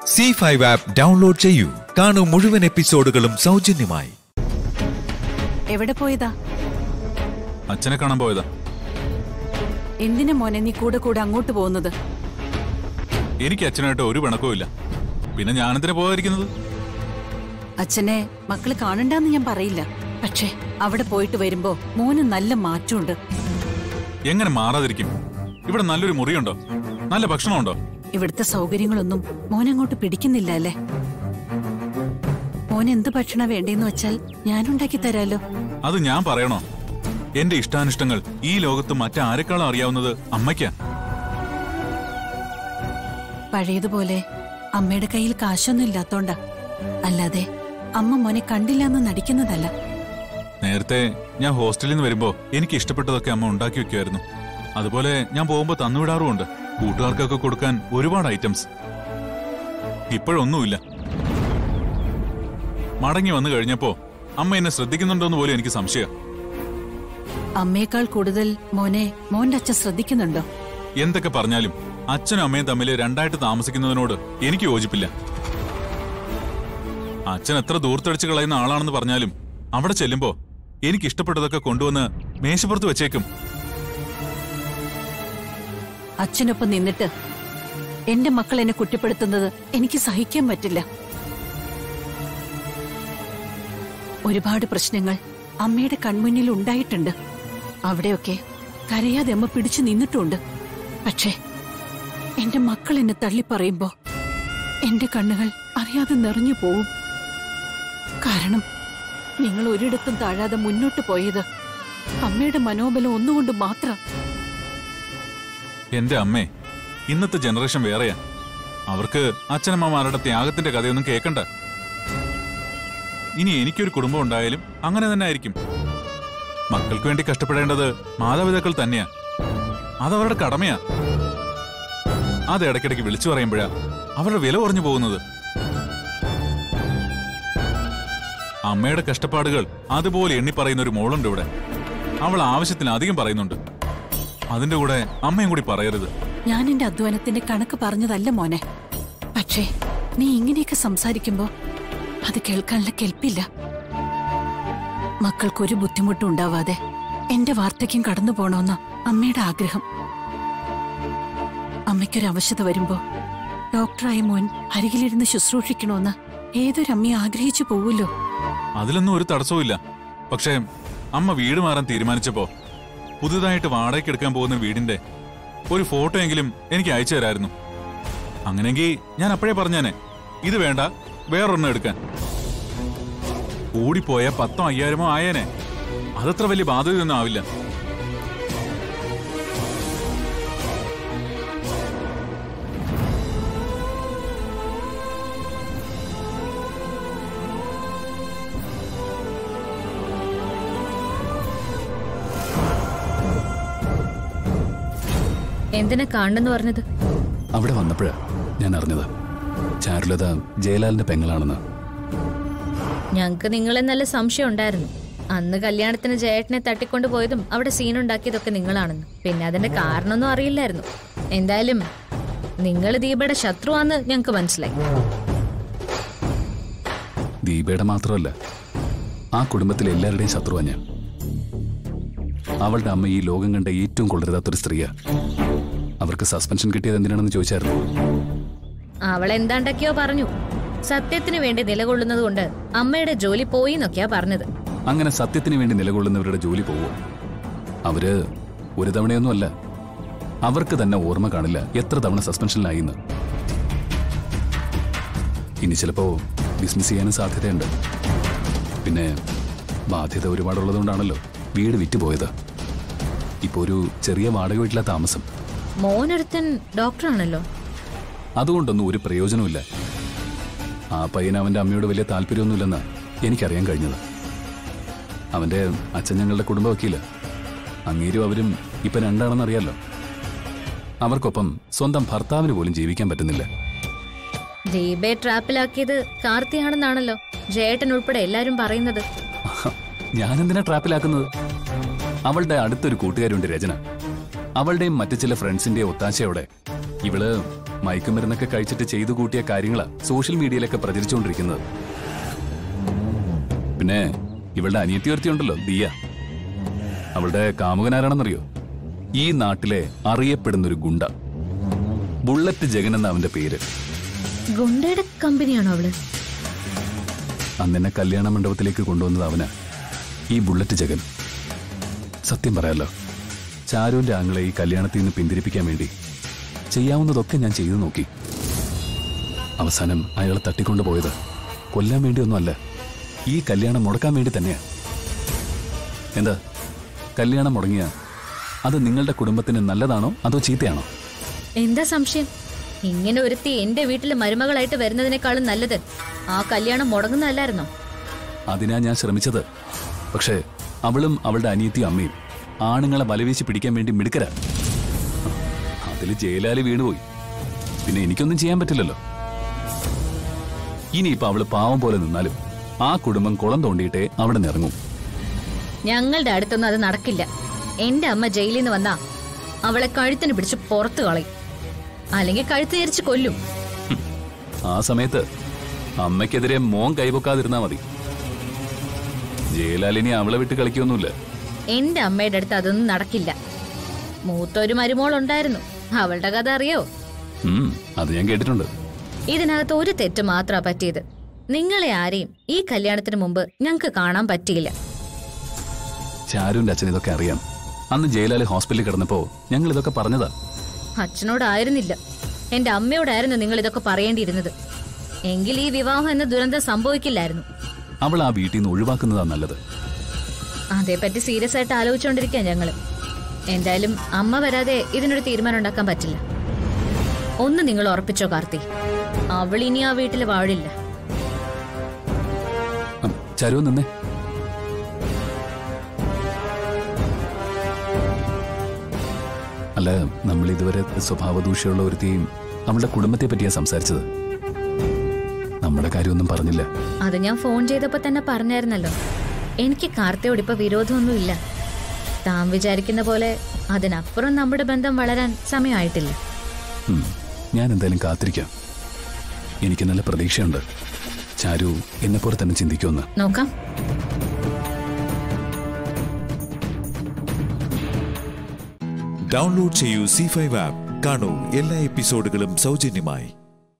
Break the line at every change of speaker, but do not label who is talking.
C five app download ചെയ്യൂ കാണൂ മുഴുവൻ എപ്പിസോഡുകളും സൗജന്യമായി
എവിടെ പോയതാ
അച്ഛനെ കാണാൻ പോയതാ
എന്തിനാ മോനെ നീ കൂടെ കൂടെ അങ്ങോട്ട് പോകുന്നത്
എനിക്ക് അച്ഛനായിട്ട് ഒരു പിണക്കവും ഇല്ല പിന്നെ ഞാനെന്തിനാ പോകാതിരിക്കുന്നത്
അച്ഛനെ മക്കള് കാണണ്ടെന്ന് ഞാൻ പറയില്ല പക്ഷേ അവിടെ പോയിട്ട് വരുമ്പോ മോന് നല്ല മാറ്റമുണ്ട്
എങ്ങനെ മാറാതിരിക്കും ഇവിടെ നല്ലൊരു മുറിയുണ്ടോ നല്ല ഭക്ഷണമുണ്ടോ
ഇവിടുത്തെ സൗകര്യങ്ങളൊന്നും മോനങ്ങോട്ട് പിടിക്കുന്നില്ല അല്ലേ മോൻ എന്ത് ഭക്ഷണ വേണ്ടേന്ന് വെച്ചാൽ ഞാൻ ഉണ്ടാക്കി തരാലോ
അത് ഞാൻ പറയണോ എന്റെ ഇഷ്ടാനിഷ്ടങ്ങൾ ഈ ലോകത്ത് മറ്റാരെക്കാളും അറിയാവുന്നത് അമ്മയ്ക്കാ
പഴയതുപോലെ അമ്മയുടെ കയ്യിൽ കാശൊന്നും ഇല്ലാത്തോണ്ടാ അല്ലാതെ അമ്മ മോനെ കണ്ടില്ല എന്ന് നടിക്കുന്നതല്ല
നേരത്തെ ഞാൻ ഹോസ്റ്റലിൽ നിന്ന് വരുമ്പോ എനിക്ക് ഇഷ്ടപ്പെട്ടതൊക്കെ അമ്മ ഉണ്ടാക്കി വെക്കുമായിരുന്നു അതുപോലെ ഞാൻ പോകുമ്പോ തന്നുവിടാറുമുണ്ട് കൂട്ടുകാർക്കൊക്കെ കൊടുക്കാൻ ഒരുപാട് ഐറ്റംസ് ഇപ്പോഴൊന്നുമില്ല മടങ്ങി വന്നു കഴിഞ്ഞപ്പോ അമ്മ എന്നെ ശ്രദ്ധിക്കുന്നുണ്ടോന്ന് പോലും എനിക്ക് സംശയം
അമ്മയേക്കാൾ കൂടുതൽ മോനെ മോന്റെ അച്ഛൻ ശ്രദ്ധിക്കുന്നുണ്ടോ
എന്തൊക്കെ പറഞ്ഞാലും അച്ഛനും അമ്മയും തമ്മിൽ രണ്ടായിട്ട് താമസിക്കുന്നതിനോട് എനിക്ക് യോജിപ്പില്ല അച്ഛൻ എത്ര ദൂർത്തടിച്ച് കളയുന്ന ആളാണെന്ന് പറഞ്ഞാലും അവിടെ ചെല്ലുമ്പോ എനിക്ക് ഇഷ്ടപ്പെട്ടതൊക്കെ കൊണ്ടുവന്ന് മേശപ്പുറത്ത് വെച്ചേക്കും
അച്ഛനൊപ്പം നിന്നിട്ട് എന്റെ മക്കൾ എന്നെ കുറ്റപ്പെടുത്തുന്നത് എനിക്ക് സഹിക്കാൻ പറ്റില്ല ഒരുപാട് പ്രശ്നങ്ങൾ അമ്മയുടെ കൺമുന്നിൽ ഉണ്ടായിട്ടുണ്ട് അവിടെയൊക്കെ കരയാതെ അമ്മ പിടിച്ചു നിന്നിട്ടുണ്ട് പക്ഷേ എന്റെ മക്കൾ എന്നെ തള്ളി പറയുമ്പോ എന്റെ കണ്ണുകൾ അറിയാതെ നിറഞ്ഞു പോവും കാരണം നിങ്ങൾ ഒരിടത്തും താഴാതെ മുന്നോട്ട് പോയത് അമ്മയുടെ മനോബലം ഒന്നുകൊണ്ട് മാത്രം
എന്റെ അമ്മേ ഇന്നത്തെ ജനറേഷൻ വേറെയാ അവർക്ക് അച്ഛനമ്മമാരുടെ ത്യാഗത്തിന്റെ കഥയൊന്നും കേൾക്കണ്ട ഇനി എനിക്കൊരു കുടുംബം ഉണ്ടായാലും അങ്ങനെ തന്നെ ആയിരിക്കും മക്കൾക്ക് വേണ്ടി കഷ്ടപ്പെടേണ്ടത് മാതാപിതാക്കൾ തന്നെയാ അതവരുടെ കടമയാ അത് ഇടയ്ക്കിടയ്ക്ക് വിളിച്ചു പറയുമ്പോഴാ അവരുടെ വില കുറഞ്ഞു പോകുന്നത് അമ്മയുടെ കഷ്ടപ്പാടുകൾ അതുപോലെ എണ്ണി പറയുന്ന ഒരു മോളുണ്ട് ഇവിടെ അവൾ ആവശ്യത്തിന് അധികം പറയുന്നുണ്ട് അതിന്റെ കൂടെ അമ്മയും കൂടി പറയരുത്
ഞാൻ എന്റെ അധ്വാനത്തിന്റെ കണക്ക് പറഞ്ഞതല്ല മോനെ പക്ഷേ നീ ഇങ്ങനെയൊക്കെ സംസാരിക്കുമ്പോ അത് കേൾക്കാനുള്ള കെൽപ്പില്ല മക്കൾക്കൊരു ബുദ്ധിമുട്ടും ഉണ്ടാവാതെ എന്റെ വാർദ്ധക്യം കടന്നു പോണോന്ന അമ്മയുടെ ആഗ്രഹം അമ്മയ്ക്കൊരു അവശത വരുമ്പോ ഡോക്ടറായ മോൻ അരികിലിരുന്ന് ശുശ്രൂഷിക്കണോന്ന് ഏതൊരമ്മയെ ആഗ്രഹിച്ചു പോവുമല്ലോ
അതിലൊന്നും ഒരു തടസ്സവുമില്ല പക്ഷേ അമ്മ വീട് മാറാൻ തീരുമാനിച്ചപ്പോ പുതുതായിട്ട് വാടകയ്ക്ക് എടുക്കാൻ പോകുന്ന വീടിന്റെ ഒരു ഫോട്ടോ എങ്കിലും എനിക്ക് അയച്ചു തരായിരുന്നു അങ്ങനെങ്കിൽ ഞാൻ അപ്പോഴേ പറഞ്ഞേനെ ഇത് വേണ്ട വേറൊരെണ്ണം എടുക്കാൻ കൂടിപ്പോയ പത്തോ അയ്യായിരമോ ആയേനെ അതത്ര വലിയ ബാധ്യതയൊന്നും ആവില്ല
എന്തിനാ കാണണെന്ന് പറഞ്ഞത്
അവിടെ വന്നപ്പോഴാ ഞാൻ അറിഞ്ഞത് ചാരുലത ജയലാലിന്റെ പെങ്ങളാണെന്ന്
ഞങ്ങക്ക് നിങ്ങളെ നല്ല സംശയം ഉണ്ടായിരുന്നു അന്ന് കല്യാണത്തിന് ജയേട്ടനെ തട്ടിക്കൊണ്ടു പോയതും അവിടെ സീനുണ്ടാക്കിയതൊക്കെ നിങ്ങളാണെന്ന് പിന്നെ അതിന്റെ കാരണമൊന്നും അറിയില്ലായിരുന്നു എന്തായാലും നിങ്ങൾ ദീപയുടെ ശത്രുവാന്ന് ഞങ്ങക്ക് മനസ്സിലായി
ദീപയുടെ മാത്രമല്ല ആ കുടുംബത്തിലെ എല്ലാവരുടെയും ശത്രുവാ ഞാൻ അവളുടെ അമ്മ ഈ ലോകം കണ്ട ഏറ്റവും കൊള്ളരുതാത്തൊരു സ്ത്രീയാ അവർക്ക് സസ്പെൻഷൻ കിട്ടിയത് എന്തിനാണെന്ന് ചോദിച്ചായിരുന്നു
അവൾ എന്താണ്ടൊക്കെയോ പറഞ്ഞു സത്യത്തിന് വേണ്ടി നിലകൊള്ളുന്നത് കൊണ്ട് അമ്മയുടെ ജോലി പോയി എന്നൊക്കെയാ പറഞ്ഞത്
അങ്ങനെ സത്യത്തിന് വേണ്ടി നിലകൊള്ളുന്നവരുടെ ജോലി പോവോ അവര് ഒരു തവണയൊന്നുമല്ല അവർക്ക് തന്നെ ഓർമ്മ കാണില്ല എത്ര തവണ സസ്പെൻഷനിലായിന്ന് ഇനി ചിലപ്പോ ഡിസ്മിസ് ചെയ്യാനും സാധ്യതയുണ്ട് പിന്നെ ബാധ്യത ഒരുപാടുള്ളതുകൊണ്ടാണല്ലോ വീട് വിറ്റുപോയത് ഇപ്പൊ ഒരു ചെറിയ വാടക വീട്ടിലാ താമസം
മോനൊരുത്തൻ ഡോക്ടറാണല്ലോ
അതുകൊണ്ടൊന്നും ഒരു പ്രയോജനമില്ല ആ പയ്യന് അവന്റെ അമ്മയോട് വലിയ താല്പര്യമൊന്നുമില്ലെന്ന് എനിക്കറിയാൻ കഴിഞ്ഞത് അവന്റെ അച്ഛൻ ഞങ്ങളുടെ കുടുംബ വക്കീല് അങ്ങേരും അവരും ഇപ്പൊ രണ്ടാണെന്നറിയാലോ അവർക്കൊപ്പം സ്വന്തം ഭർത്താവിന് പോലും ജീവിക്കാൻ പറ്റുന്നില്ല
ദീപയെ ട്രാപ്പിലാക്കിയത് കാർത്തിയാണെന്നാണല്ലോ ജയേട്ടൻ ഉൾപ്പെടെ എല്ലാരും പറയുന്നത്
ഞാനെന്തിനാ ട്രാപ്പിലാക്കുന്നത് അവളുടെ അടുത്തൊരു കൂട്ടുകാരുണ്ട് രചന അവളുടെയും മറ്റു ചില ഫ്രണ്ട്സിന്റെ ഒത്താശയോടെ ഇവള് മയക്കുമരുന്നൊക്കെ കഴിച്ചിട്ട് ചെയ്തു കൂട്ടിയ കാര്യങ്ങളാ സോഷ്യൽ മീഡിയയിലൊക്കെ പ്രചരിച്ചുകൊണ്ടിരിക്കുന്നത് പിന്നെ ഇവളുടെ അനിയത്തി ഒരുത്തിയുണ്ടല്ലോ ദിയ അവളുടെ കാമുകനാരാണെന്നറിയോ ഈ നാട്ടിലെ അറിയപ്പെടുന്നൊരു ഗുണ്ട ബുള്ളറ്റ് ജഗൻ എന്ന അവന്റെ പേര്
ഗുണ്ടയുടെ കമ്പനിയാണോ അവള്
അന്നെന്നെ കല്യാണ മണ്ഡപത്തിലേക്ക് കൊണ്ടുവന്നത് അവന് ഈ ബുള്ളറ്റ് ജഗൻ സത്യം പറയാലോ ചാരുവിന്റെ ആങ്ങളെ ഈ കല്യാണത്തിൽ നിന്ന് പിന്തിരിപ്പിക്കാൻ വേണ്ടി ചെയ്യാവുന്നതൊക്കെ ഞാൻ ചെയ്തു നോക്കി അവസാനം അയാളെ തട്ടിക്കൊണ്ടുപോയത് കൊല്ലാൻ വേണ്ടിയൊന്നുമല്ല ഈ കല്യാണം മുടക്കാൻ വേണ്ടി തന്നെയാ എന്താ കല്യാണം മുടങ്ങിയ അത് നിങ്ങളുടെ കുടുംബത്തിന് നല്ലതാണോ അതോ ചീത്തയാണോ
എന്താ സംശയം ഇങ്ങനെ ഒരുത്തി എന്റെ വീട്ടിൽ മരുമകളായിട്ട് വരുന്നതിനേക്കാളും നല്ലത് ആ കല്യാണം മുടങ്ങുന്നതല്ലായിരുന്നോ
അതിനാ ഞാൻ ശ്രമിച്ചത് പക്ഷേ അവളും അവളുടെ അനിയത്തിയും അമ്മയും ആണുങ്ങളെ വലവീശി പിടിക്കാൻ വേണ്ടി മിടുക്കരാ അതിൽ ജയിലാലി വീണുപോയി പിന്നെ എനിക്കൊന്നും ചെയ്യാൻ പറ്റില്ലല്ലോ ഇനിയിപ്പോ അവള് പാവം പോലെ നിന്നാലും ആ കുടുംബം കുളം തോണ്ടിയിട്ടേ അവിടെ നിന്ന് ഇറങ്ങും
ഞങ്ങളുടെ അടുത്തൊന്നും അത് നടക്കില്ല എന്റെ അമ്മ ജയിലിൽ നിന്ന് വന്നാ അവളെ കഴുത്തിന് പിടിച്ച് പുറത്തു കളയും അല്ലെങ്കിൽ കഴുത്ത് തിരിച്ച് കൊല്ലും
ആ സമയത്ത് അമ്മയ്ക്കെതിരെ മോൻ കൈവക്കാതിരുന്നാ മതി ജയിലാലിനി അവളെ വിട്ട് കളിക്കൊന്നുമില്ല
എന്റെ അമ്മയുടെ അടുത്ത് അതൊന്നും നടക്കില്ല മൂത്തൊരു മരുമോൾ ഉണ്ടായിരുന്നു അവളുടെ കഥ അറിയോ
ഉം, അത് ഞാൻ കേട്ടിട്ടുണ്ട്
ഇതിനകത്ത് ഒരു തെറ്റ് മാത്രമാ പറ്റിയത് നിങ്ങളെ ആരെയും ഈ കല്യാണത്തിന് മുമ്പ് ഞങ്ങൾക്ക് കാണാൻ പറ്റിയില്ല
ചാരുവിന്റെ അച്ഛൻ ഇതൊക്കെ അറിയാം അന്ന് ജയിലാലി ഹോസ്പിറ്റലിൽ കിടന്നപ്പോ ഞങ്ങൾ ഇതൊക്കെ പറഞ്ഞതാ
അച്ഛനോടായിരുന്നില്ല എന്റെ അമ്മയോടായിരുന്നു നിങ്ങൾ ഇതൊക്കെ പറയേണ്ടിയിരുന്നത് എങ്കിൽ ഈ വിവാഹം എന്ന ദുരന്തം സംഭവിക്കില്ലായിരുന്നു
അവൾ ആ വീട്ടിൽ നിന്ന് ഒഴിവാക്കുന്നതാ നല്ലത്
അതേപ്പറ്റി സീരിയസ് ആയിട്ട് ആലോചിച്ചുകൊണ്ടിരിക്കുക ഞങ്ങള് എന്തായാലും അമ്മ വരാതെ ഇതിനൊരു തീരുമാനം ഉണ്ടാക്കാൻ പറ്റില്ല ഒന്ന് നിങ്ങൾ ഉറപ്പിച്ചോ കാർത്തി അവൾ ഇനി ആ വീട്ടിൽ വാഴില്ല
ഉം, ചരു നിന്നേ അല്ല നമ്മൾ ഇതുവരെ സ്വഭാവദൂഷ്യമുള്ള ഒരുത്തിയും അവളുടെ കുടുംബത്തെ പറ്റിയാ സംസാരിച്ചത് നമ്മുടെ കാര്യമൊന്നും പറഞ്ഞില്ല
അത് ഞാൻ ഫോൺ ചെയ്തപ്പോ തന്നെ പറഞ്ഞായിരുന്നല്ലോ എനിക്ക് കാർത്തിയോട് ഇപ്പൊ വിരോധമൊന്നുമില്ല താൻ വിചാരിക്കുന്ന പോലെ അതിനപ്പുറം നമ്മുടെ ബന്ധം വളരാൻ സമയമായിട്ടില്ല
ഉം, ഞാൻ എന്തായാലും കാത്തിരിക്കാം എനിക്ക് നല്ല പ്രതീക്ഷയുണ്ട് ചാരു എന്നെപ്പോലെ തന്നെ ചിന്തിക്കുമെന്ന്
നോക്കാം
ഡൗൺലോഡ് ചെയ്യൂ സി ഫൈവ് ആപ്പ് കാണൂ എല്ലാ എപ്പിസോഡുകളും സൗജന്യമായി